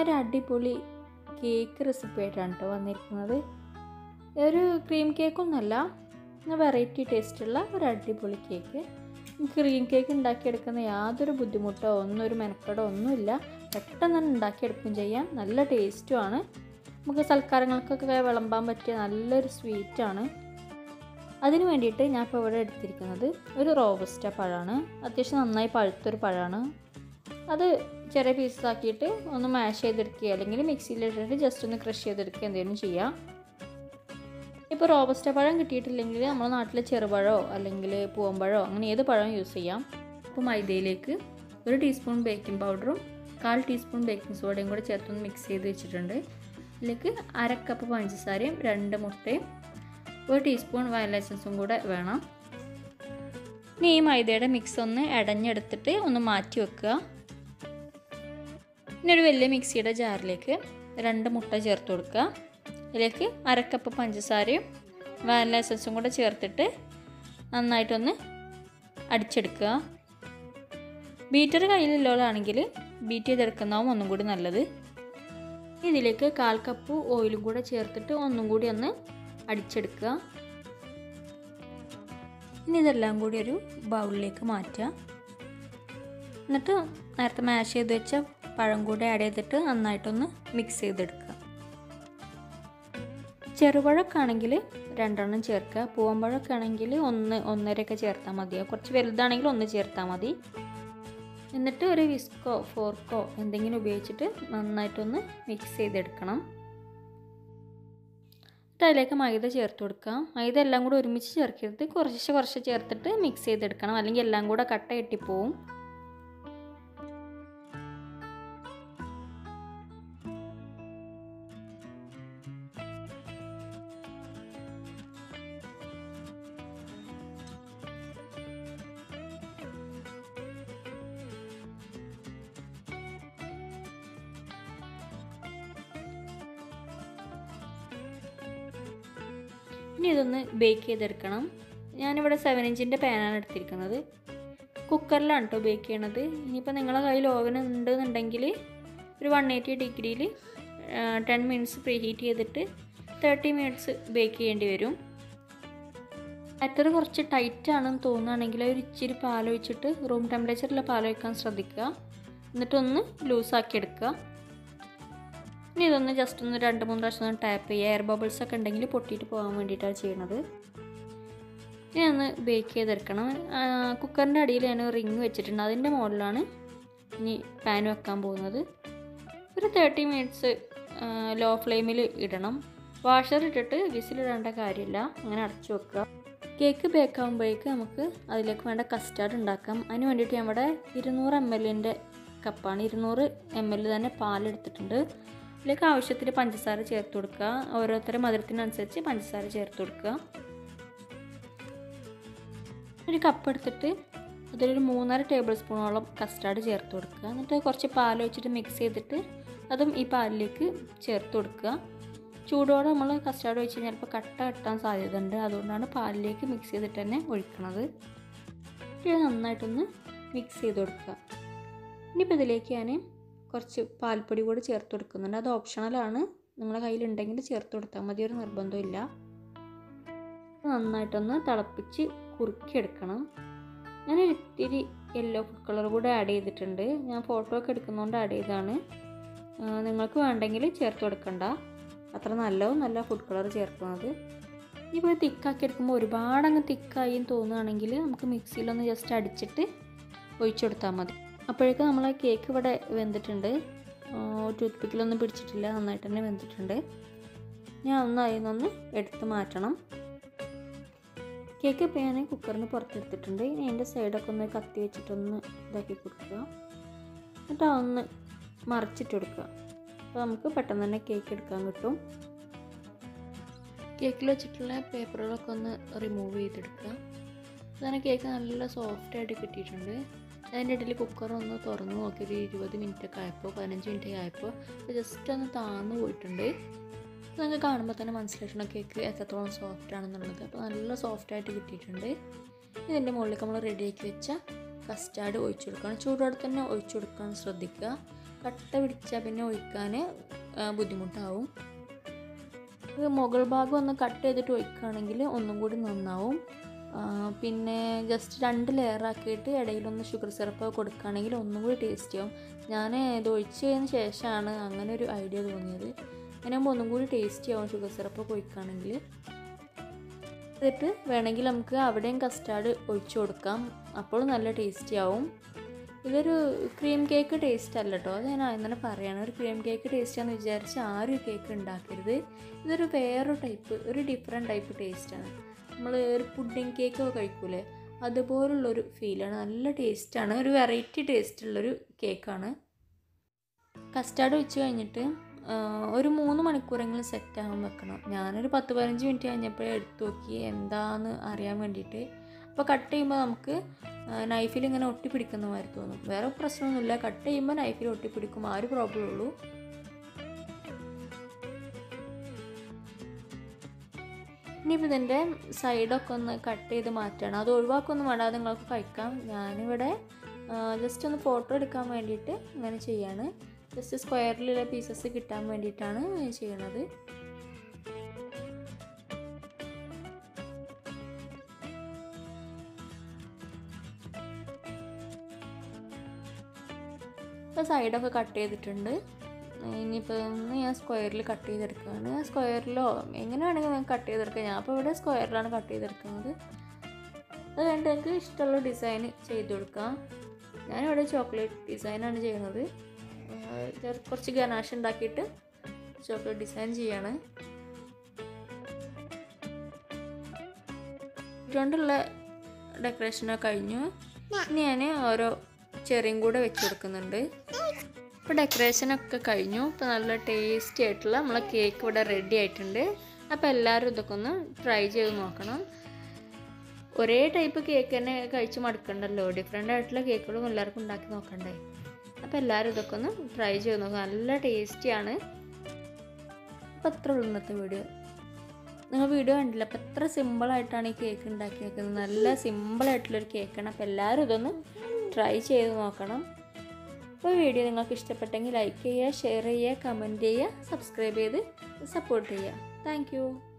ഒരു അടിപൊളി cake recipe ആയിട്ടാണ് കേട്ടോ വന്നിരിക്കുന്നത് ഒരു ക്രീം കേക്കൊന്നുമല്ല വെറൈറ്റി ടേസ്റ്റുള്ള ഒരു അടിപൊളി കേക്ക് ക്രീം കേക്ക് ഉണ്ടാക്കിയെടുക്കുന്ന യാതൊരു ബുദ്ധിമുട്ടോ ഒന്നും ഒരു മെനക്കെടോ ഒന്നുമില്ല പെട്ടെന്ന് തന്നെ ഉണ്ടാക്കിയെടുക്കുകയും ചെയ്യാം നല്ല ടേസ്റ്റുമാണ് നമുക്ക് സൽക്കാരങ്ങൾക്കൊക്കെ വിളമ്പാൻ പറ്റിയ നല്ലൊരു സ്വീറ്റാണ് അതിന് വേണ്ടിയിട്ട് ഞാൻ ഇപ്പോൾ ഇവിടെ എടുത്തിരിക്കുന്നത് ഒരു റോബസ്റ്റ പഴമാണ് അത്യാവശ്യം നന്നായി പഴുത്തൊരു പഴമാണ് അത് ചെറിയ പീസസ് ആക്കിയിട്ട് ഒന്ന് മാഷ് ചെയ്തെടുക്കുക അല്ലെങ്കിൽ മിക്സിയിലിട്ടിട്ട് ജസ്റ്റ് ഒന്ന് ക്രഷ് ചെയ്തെടുക്കുക എന്തെങ്കിലും ചെയ്യാം ഇപ്പോൾ റോബസ്റ്റ പഴം കിട്ടിയിട്ടില്ലെങ്കിൽ നമ്മുടെ നാട്ടിലെ ചെറുപഴമോ അല്ലെങ്കിൽ പൂവമ്പഴമോ അങ്ങനെ ഏത് പഴവും യൂസ് ചെയ്യാം അപ്പോൾ മൈദയിലേക്ക് ഒരു ടീസ്പൂൺ ബേക്കിംഗ് പൗഡറും കാൽ ടീസ്പൂൺ ബേക്കിംഗ് സോഡയും കൂടെ ചേർത്തൊന്ന് മിക്സ് ചെയ്ത് വെച്ചിട്ടുണ്ട് ഇതിലേക്ക് അര കപ്പ് പഞ്ചസാരയും രണ്ട് മുട്ടയും ഒരു ടീസ്പൂൺ വയൽ എസൻസും കൂടെ വേണം ഇനി ഈ മൈദയുടെ മിക്സ് ഒന്ന് ഇടഞ്ഞെടുത്തിട്ട് ഒന്ന് മാറ്റി വെക്കുക ഇനി ഒരു വലിയ മിക്സിയുടെ ജാറിലേക്ക് രണ്ട് മുട്ട ചേർത്ത് കൊടുക്കുക ഇതിലേക്ക് അര കപ്പ് പഞ്ചസാരയും വാനില എസൻസും കൂടെ ചേർത്തിട്ട് നന്നായിട്ടൊന്ന് അടിച്ചെടുക്കുക ബീറ്റർ കയ്യിലുള്ളതാണെങ്കിൽ ബീറ്റ് ചെയ്തെടുക്കുന്നതാവും ഒന്നും കൂടി നല്ലത് ഇതിലേക്ക് കാൽ കപ്പ് ഓയിലും കൂടെ ചേർത്തിട്ട് ഒന്നും കൂടി ഒന്ന് അടിച്ചെടുക്കുക ഇനി ഇതെല്ലാം കൂടി ഒരു ബൗളിലേക്ക് മാറ്റുക എന്നിട്ട് നേരത്തെ മാഷ് ചെയ്ത് വെച്ച പഴം കൂടി ആഡ് ചെയ്തിട്ട് നന്നായിട്ടൊന്ന് മിക്സ് ചെയ്തെടുക്കുക ചെറുപഴമൊക്കെ ആണെങ്കിൽ രണ്ടെണ്ണം ചേർക്കുക പൂവമ്പഴമൊക്കെ ആണെങ്കിൽ ഒന്ന് ഒന്നരയൊക്കെ ചേർത്താൽ മതിയോ കുറച്ച് വലുതാണെങ്കിൽ ഒന്ന് ചേർത്താൽ മതി എന്നിട്ട് ഒരു വിസ്കോ ഫോർക്കോ എന്തെങ്കിലും ഉപയോഗിച്ചിട്ട് നന്നായിട്ടൊന്ന് മിക്സ് ചെയ്തെടുക്കണം എന്നിട്ട് അതിലേക്ക് മൈദ ചേർത്ത് കൊടുക്കാം മൈദ എല്ലാം കൂടെ ഒരുമിച്ച് ചേർക്കരുത് കുറച്ച് കുറച്ച് ചേർത്തിട്ട് മിക്സ് ചെയ്തെടുക്കണം അല്ലെങ്കിൽ എല്ലാം കൂടെ കട്ട കെട്ടിപ്പോവും ഇനി ഇതൊന്ന് ബേക്ക് ചെയ്തെടുക്കണം ഞാനിവിടെ സെവൻ ഇഞ്ചിൻ്റെ പാനാണ് എടുത്തിരിക്കുന്നത് കുക്കറിലാണ് കേട്ടോ ബേക്ക് ചെയ്യണത് ഇനിയിപ്പോൾ നിങ്ങളുടെ കയ്യിൽ ഓവൻ ഉണ്ടെന്നുണ്ടെങ്കിൽ ഒരു വൺ എയ്റ്റി ഡിഗ്രിയിൽ ടെൻ മിനിറ്റ്സ് പ്രീ ഹീറ്റ് ചെയ്തിട്ട് തേർട്ടി മിനിറ്റ്സ് ബേക്ക് ചെയ്യേണ്ടി വരും ബാറ്റർ കുറച്ച് ടൈറ്റ് ആണെന്ന് തോന്നുകയാണെങ്കിൽ ഒരു ഇച്ചിരി പാലൊഴിച്ചിട്ട് റൂം ടെമ്പറേച്ചറിലെ പാലൊഴിക്കാൻ ശ്രദ്ധിക്കുക എന്നിട്ടൊന്ന് ലൂസാക്കി എടുക്കുക ഇനി ഇതൊന്ന് ജസ്റ്റ് ഒന്ന് രണ്ട് മൂന്ന് പ്രാവശ്യം ഒന്ന് ടാപ്പ് ചെയ്യുക എയർ ബബിൾസ് ഒക്കെ ഉണ്ടെങ്കിൽ പൊട്ടിയിട്ട് പോകാൻ വേണ്ടിയിട്ടാണ് ചെയ്യണത് ഇനി ഒന്ന് ബേക്ക് ചെയ്തെടുക്കണം കുക്കറിൻ്റെ അടിയിൽ ഞാൻ റിങ് വെച്ചിട്ടുണ്ട് അതിൻ്റെ മുകളിലാണ് ഇനി പാൻ വെക്കാൻ പോകുന്നത് ഒരു തേർട്ടി മിനിറ്റ്സ് ലോ ഫ്ലെയിമിൽ ഇടണം വാഷർ ഇട്ടിട്ട് വിസിലിടേണ്ട കാര്യമില്ല അങ്ങനെ അടച്ചു വെക്കുക കേക്ക് ബേക്ക് ആകുമ്പോഴേക്ക് നമുക്ക് അതിലേക്ക് വേണ്ട കസ്റ്റാർഡ് ഉണ്ടാക്കാം അതിന് വേണ്ടിയിട്ട് നമ്മുടെ ഇരുന്നൂറ് എം എല്ലിൻ്റെ കപ്പാണ് ഇരുന്നൂറ് എം എൽ തന്നെ പാലെടുത്തിട്ടുണ്ട് ഇതിലേക്ക് ആവശ്യത്തിന് പഞ്ചസാര ചേർത്ത് കൊടുക്കുക ഓരോരുത്തരുടെ മധുരത്തിനനുസരിച്ച് പഞ്ചസാര ചേർത്ത് കൊടുക്കുക ഒരു കപ്പ് എടുത്തിട്ട് അതിലൊരു മൂന്നര ടേബിൾ സ്പൂണോളം കസ്റ്റാർഡ് ചേർത്ത് കൊടുക്കുക എന്നിട്ട് കുറച്ച് പാൽ ഒഴിച്ചിട്ട് മിക്സ് ചെയ്തിട്ട് അതും ഈ പാലിലേക്ക് ചേർത്ത് കൊടുക്കുക ചൂടോടെ നമ്മൾ കസ്റ്റാർഡ് ഒഴിച്ച് കഴിഞ്ഞാൽ ചിലപ്പോൾ കട്ട കെട്ടാൻ സാധ്യത ഉണ്ട് അതുകൊണ്ടാണ് പാലിലേക്ക് മിക്സ് ചെയ്തിട്ട് തന്നെ ഒഴിക്കണത് ഇത് നന്നായിട്ടൊന്ന് മിക്സ് ചെയ്ത് കൊടുക്കുക ഇനിയിപ്പോൾ ഇതിലേക്ക് ഞാൻ കുറച്ച് പാൽപ്പൊടി കൂടി ചേർത്ത് കൊടുക്കുന്നുണ്ട് അത് ഓപ്ഷണലാണ് നിങ്ങളുടെ കയ്യിലുണ്ടെങ്കിൽ ചേർത്ത് കൊടുത്താൽ മതി ഒരു നിർബന്ധമില്ല നന്നായിട്ടൊന്ന് തിളപ്പിച്ച് കുറുക്കിയെടുക്കണം ഞാനൊരു ഇത്തിരി യെല്ലോ ഫുഡ് കളർ കൂടെ ആഡ് ചെയ്തിട്ടുണ്ട് ഞാൻ ഫോട്ടോ ഒക്കെ എടുക്കുന്നതുകൊണ്ട് ആഡ് ചെയ്തതാണ് നിങ്ങൾക്ക് വേണ്ടെങ്കിൽ ചേർത്ത് കൊടുക്കണ്ട അത്ര നല്ലതും നല്ല ഫുഡ് കളർ ചേർക്കുന്നത് ഇപ്പോൾ തിക്കാക്കി എടുക്കുമ്പോൾ ഒരുപാട് അങ്ങ് തിക്കായി തോന്നുകയാണെങ്കിൽ നമുക്ക് മിക്സിയിലൊന്ന് ജസ്റ്റ് അടിച്ചിട്ട് ഒഴിച്ചു കൊടുത്താൽ മതി അപ്പോഴേക്കും നമ്മൾ കേക്ക് ഇവിടെ വെന്തിട്ടുണ്ട് ടൂത്ത് പിക്കിലൊന്നും പിടിച്ചിട്ടില്ല നന്നായിട്ട് തന്നെ വെന്തിട്ടുണ്ട് ഞാൻ ഒന്ന് അതിൽ നിന്നൊന്ന് എടുത്ത് മാറ്റണം കേക്ക് ഇപ്പോൾ ഞാൻ കുക്കറിന് പുറത്തെടുത്തിട്ടുണ്ട് ഇനി അതിൻ്റെ സൈഡൊക്കെ ഒന്ന് കത്തി വെച്ചിട്ടൊന്ന് ഇതാക്കി കൊടുക്കുക എന്നിട്ട് അതൊന്ന് മറിച്ചിട്ട് കൊടുക്കുക അപ്പോൾ നമുക്ക് പെട്ടെന്ന് തന്നെ കേക്ക് എടുക്കാൻ കിട്ടും കേക്കിൽ വെച്ചിട്ടുള്ള പേപ്പറുകളൊക്കെ ഒന്ന് റിമൂവ് ചെയ്തെടുക്കുക അങ്ങനെ കേക്ക് നല്ല സോഫ്റ്റ് ആയിട്ട് കിട്ടിയിട്ടുണ്ട് അതിൻ്റെ ഇടയിൽ കുക്കർ ഒന്ന് തുറന്ന് നോക്കി ഒരു ഇരുപത് മിനിറ്റ് ഒക്കെ ആയപ്പോൾ പതിനഞ്ച് മിനിറ്റ് ആയപ്പോൾ ജസ്റ്റ് ഒന്ന് താന്ന് പോയിട്ടുണ്ട് നിങ്ങൾക്ക് കാണുമ്പോൾ തന്നെ മനസ്സിലായിട്ടുണ്ട് കേക്ക് എത്രത്തോളം സോഫ്റ്റ് ആണെന്നുള്ളത് അപ്പോൾ നല്ല സോഫ്റ്റ് ആയിട്ട് കിട്ടിയിട്ടുണ്ട് ഇതിൻ്റെ മുകളിലേക്ക് നമ്മൾ റെഡിയാക്കി വെച്ച കസ്റ്റാർഡ് ഒഴിച്ചു കൊടുക്കണം ചൂടോടെ തന്നെ ഒഴിച്ചു കൊടുക്കാൻ ശ്രദ്ധിക്കുക കട്ട പിടിച്ചാൽ പിന്നെ ഒഴിക്കാൻ ബുദ്ധിമുട്ടാവും ഇത് മുകൾ ഭാഗം ഒന്ന് കട്ട് ചെയ്തിട്ട് ഒഴിക്കുകയാണെങ്കിൽ ഒന്നും കൂടി നന്നാവും ആ, പിന്നെ ജസ്റ്റ് രണ്ട് ലെയർ ആക്കിയിട്ട് ഇടയിലൊന്ന് ഷുഗർ സിറപ്പ് കൊടുക്കുകയാണെങ്കിൽ ഒന്നും കൂടി ടേസ്റ്റി ആവും ഞാൻ ഇത് ഒഴിച്ചതിന് ശേഷമാണ് അങ്ങനെ ഒരു ഐഡിയ തോന്നിയത് അങ്ങനെ ആകുമ്പോൾ ഒന്നും കൂടി ടേസ്റ്റി ആവും ഷുഗർ സിറപ്പ് ഒഴിക്കുകയാണെങ്കിൽ എന്നിട്ട് വേണമെങ്കിൽ നമുക്ക് അവിടെയും കസ്റ്റാർഡ് ഒഴിച്ചു കൊടുക്കാം അപ്പോൾ നല്ല ടേസ്റ്റി ആവും ഇതൊരു ക്രീം കേക്ക് ടേസ്റ്റ് അല്ല കേട്ടോ അത് ഞാൻ ആദ്യം തന്നെ പറയാണ് ഒരു ക്രീം കേക്ക് ടേസ്റ്റാന്ന് വിചാരിച്ച് ആരും ഈ കേക്ക് ഉണ്ടാക്കരുത് ഇതൊരു വേറൊരു ടൈപ്പ് ഒരു ഡിഫറെൻറ്റ് ടൈപ്പ് ടേസ്റ്റാണ് നമ്മൾ ഒരു പുഡിങ് കേക്ക് ഒക്കെ കഴിക്കൂലേ അതുപോലുള്ളൊരു ഫീലാണ് നല്ല ടേസ്റ്റാണ് ഒരു വെറൈറ്റി ടേസ്റ്റുള്ളൊരു കേക്കാണ് കസ്റ്റാർഡ് വെച്ച് കഴിഞ്ഞിട്ട് ആ, ഒരു മൂന്ന് മണിക്കൂറെങ്കിലും സെറ്റ് ആകാൻ വെക്കണം ഞാനൊരു പത്ത് പതിനഞ്ച് മിനിറ്റ് കഴിഞ്ഞപ്പോഴേ എടുത്തു നോക്കി എന്താന്ന് അറിയാൻ വേണ്ടിയിട്ട് അപ്പോൾ കട്ട് ചെയ്യുമ്പോൾ നമുക്ക് നൈഫിൽ ഇങ്ങനെ ഒട്ടിപ്പിടിക്കുന്ന മാതിരി തോന്നും വേറെ പ്രശ്നമൊന്നുമില്ല കട്ട് ചെയ്യുമ്പോൾ നൈഫിൽ ഒട്ടിപ്പിടിക്കും ആ ഒരു പ്രോബ്ലം ഉള്ളൂ ഇനിയിപ്പോൾ ഇതിൻ്റെ സൈഡൊക്കെ ഒന്ന് കട്ട് ചെയ്ത് മാറ്റണം അത് ഒഴിവാക്കൊന്നും വേണ്ട അത് നിങ്ങൾക്ക് കഴിക്കാം ഞാനിവിടെ ജസ്റ്റ് ഒന്ന് ഫോട്ടോ എടുക്കാൻ വേണ്ടിയിട്ട് ഇങ്ങനെ ചെയ്യാണ് ജസ്റ്റ് സ്ക്വയറിലുള്ള പീസസ് കിട്ടാൻ വേണ്ടിയിട്ടാണ് ചെയ്യണത് ഇപ്പോൾ സൈഡൊക്കെ കട്ട് ചെയ്തിട്ടുണ്ട് ഇനിയിപ്പോൾ ഒന്ന് ഞാൻ സ്ക്വയറിൽ കട്ട് ചെയ്തെടുക്കുകയാണ് സ്ക്വയറിലോ എങ്ങനെ വേണമെങ്കിൽ ഞാൻ കട്ട് ചെയ്തെടുക്കാം ഞാൻ അപ്പോൾ ഇവിടെ സ്ക്വയറിലാണ് കട്ട് ചെയ്തെടുക്കുന്നത് അത് കഴിഞ്ഞിട്ട് എനിക്ക് ഇഷ്ടമുള്ള ഡിസൈൻ ചെയ്ത് കൊടുക്കാം ഞാനിവിടെ ചോക്ലേറ്റ് ഡിസൈനാണ് ചെയ്യുന്നത് ആ, ചെറു- കുറച്ച് ഗനാഷ് ഉണ്ടാക്കിയിട്ട് ചോക്ലേറ്റ് ഡിസൈൻ ചെയ്യാണ് ഇതുകൊണ്ടുള്ള ഡെക്കറേഷനൊക്കെ കഴിഞ്ഞു ഇനി ഞാൻ ഓരോ ചെറിയും കൂടെ വെച്ച് കൊടുക്കുന്നുണ്ട് ഇപ്പോൾ ഡെക്കറേഷനൊക്കെ കഴിഞ്ഞു ഇപ്പോൾ നല്ല ടേസ്റ്റി ആയിട്ടുള്ള നമ്മളെ കേക്ക് ഇവിടെ റെഡി ആയിട്ടുണ്ട് അപ്പോൾ എല്ലാവരും ഇതൊക്കെ ഒന്ന് ട്രൈ ചെയ്ത് നോക്കണം ഒരേ ടൈപ്പ് കേക്ക് തന്നെ കഴിച്ച് മടുക്കണ്ടല്ലോ ഡിഫറെൻ്റ് ആയിട്ടുള്ള കേക്കുകളും എല്ലാവർക്കും ഉണ്ടാക്കി നോക്കണ്ടേ അപ്പോൾ എല്ലാവരും ഇതൊക്കെ ഒന്ന് ട്രൈ ചെയ്ത് നോക്കുക നല്ല ടേസ്റ്റിയാണ് അപ്പോൾ അത്ര ഉള്ളൂ ഇന്നത്തെ വീഡിയോ നിങ്ങൾ വീഡിയോ കണ്ടില്ല അപ്പോൾ എത്ര സിമ്പിളായിട്ടാണ് ഈ കേക്ക് ഉണ്ടാക്കി വെക്കുന്നത് നല്ല സിമ്പിളായിട്ടുള്ളൊരു കേക്കാണ് അപ്പോൾ എല്ലാവരും ഇതൊന്ന് ട്രൈ ചെയ്ത് നോക്കണം അപ്പോൾ വീഡിയോ നിങ്ങൾക്ക് ഇഷ്ടപ്പെട്ടെങ്കിൽ ലൈക്ക് ചെയ്യുക ഷെയർ ചെയ്യുക കമൻറ്റ് ചെയ്യുക സബ്സ്ക്രൈബ് ചെയ്ത് സപ്പോർട്ട് ചെയ്യുക താങ്ക്